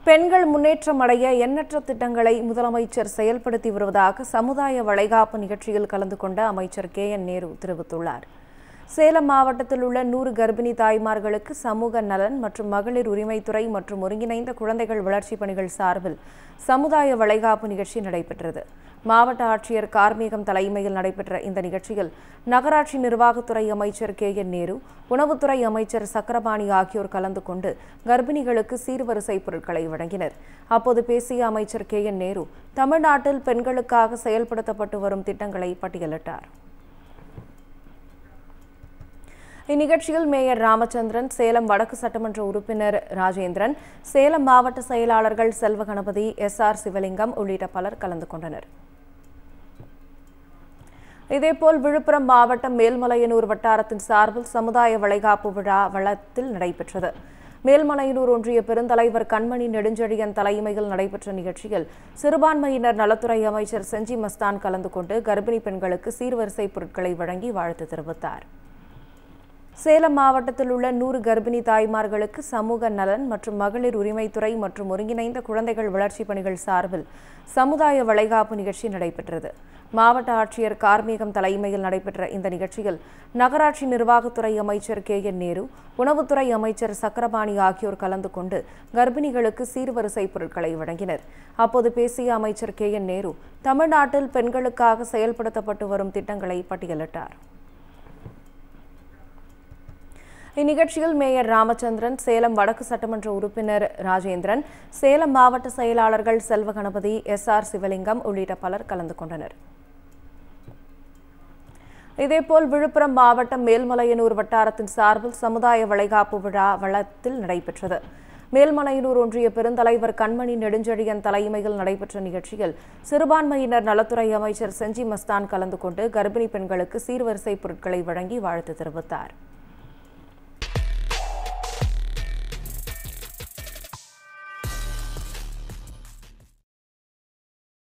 பெண்கள் முன்னேற்றம் அடைய எண்ணற்ற திட்டங்களை முதலமைச்சர் செயல்படுத்தி வருவதாக சமுதாய வளைகாப்பு நிகழ்ச்சியில் கலந்து கொண்ட அமைச்சர் கே என் நேரு தெரிவித்துள்ளார் சேலம் மாவட்டத்தில் உள்ள நூறு கர்ப்பிணி தாய்மார்களுக்கு சமூக நலன் மற்றும் மகளிர் உரிமைத்துறை மற்றும் ஒருங்கிணைந்த குழந்தைகள் வளர்ச்சிப் பணிகள் சார்பில் சமுதாய வளைகாப்பு நிகழ்ச்சி நடைபெற்றது மாவட்ட ஆட்சியர் கார்மேகம் தலைமையில் நடைபெற்ற இந்த நிகழ்ச்சியில் நகராட்சி நிர்வாகத்துறை அமைச்சர் கே என் நேரு உணவுத்துறை அமைச்சர் சக்கரபாணி ஆகியோர் கலந்து கொண்டு கர்ப்பிணிகளுக்கு சீர்வரிசை பொருட்களை வழங்கினர் அப்போது பேசிய அமைச்சர் கே என் நேரு தமிழ்நாட்டில் பெண்களுக்காக செயல்படுத்தப்பட்டு வரும் திட்டங்களை பட்டியலிட்டார் இந்நிகழ்ச்சியில் மேயர் ராமச்சந்திரன் சேலம் வடக்கு சட்டமன்ற உறுப்பினர் ராஜேந்திரன் சேலம் மாவட்ட செயலாளர்கள் செல்வ கணபதி எஸ் ஆர் சிவலிங்கம் உள்ளிட்ட பலர் கலந்து கொண்டனர் இதேபோல் விழுப்புரம் மாவட்டம் மேல்மலையனூர் வட்டாரத்தின் சார்பில் சமுதாய வளைகாப்பு விழா வளத்தில் நடைபெற்றது மேல்மலையனூர் ஒன்றிய பெருந்தலைவர் கண்மணி நெடுஞ்செழியன் தலைமையில் நடைபெற்ற நிகழ்ச்சியில் சிறுபான்மையினர் நலத்துறை அமைச்சர் செஞ்சி மஸ்தான் கலந்து கொண்டு கர்ப்பிணி பெண்களுக்கு சீர்வரிசை பொருட்களை வழங்கி வாழ்த்து தெரிவித்தார் சேலம் மாவட்டத்தில் உள்ள நூறு கர்ப்பிணி தாய்மார்களுக்கு சமூக நலன் மற்றும் மகளிர் உரிமைத்துறை மற்றும் ஒருங்கிணைந்த குழந்தைகள் வளர்ச்சிப் பணிகள் சார்பில் சமுதாய வளைகாப்பு நிகழ்ச்சி நடைபெற்றது மாவட்ட ஆட்சியர் கார்மேகம் தலைமையில் நடைபெற்ற இந்த நிகழ்ச்சியில் நகராட்சி நிர்வாகத்துறை அமைச்சர் கே என் நேரு உணவுத்துறை அமைச்சர் சக்கரபாணி ஆகியோர் கலந்து கொண்டு கர்ப்பிணிகளுக்கு சீர்வரிசை பொருட்களை வழங்கினர் அப்போது பேசிய அமைச்சர் கே என் நேரு தமிழ்நாட்டில் பெண்களுக்காக செயல்படுத்தப்பட்டு வரும் திட்டங்களை பட்டியலிட்டார் இந்நிகழ்ச்சியில் மேயர் ராமச்சந்திரன் சேலம் வடக்கு சட்டமன்ற உறுப்பினர் ராஜேந்திரன் சேலம் மாவட்ட செயலாளர்கள் செல்வ கணபதி எஸ் ஆர் சிவலிங்கம் உள்ளிட்ட பலர் கலந்து கொண்டனர் இதேபோல் விழுப்புரம் மாவட்டம் மேல்மலையனூர் வட்டாரத்தின் சார்பில் சமுதாய வளைகாப்பு விழா வளத்தில் நடைபெற்றது மேல்மலையனூர் ஒன்றிய பெருந்தலைவர் கண்மணி நெடுஞ்செழியன் தலைமையில் நடைபெற்ற நிகழ்ச்சியில் சிறுபான்மையினர் நலத்துறை அமைச்சர் செஞ்சி மஸ்தான் கலந்து கொண்டு கர்ப்பிணி பெண்களுக்கு சீர்வரிசை பொருட்களை வழங்கி வாழ்த்து தெரிவித்தார்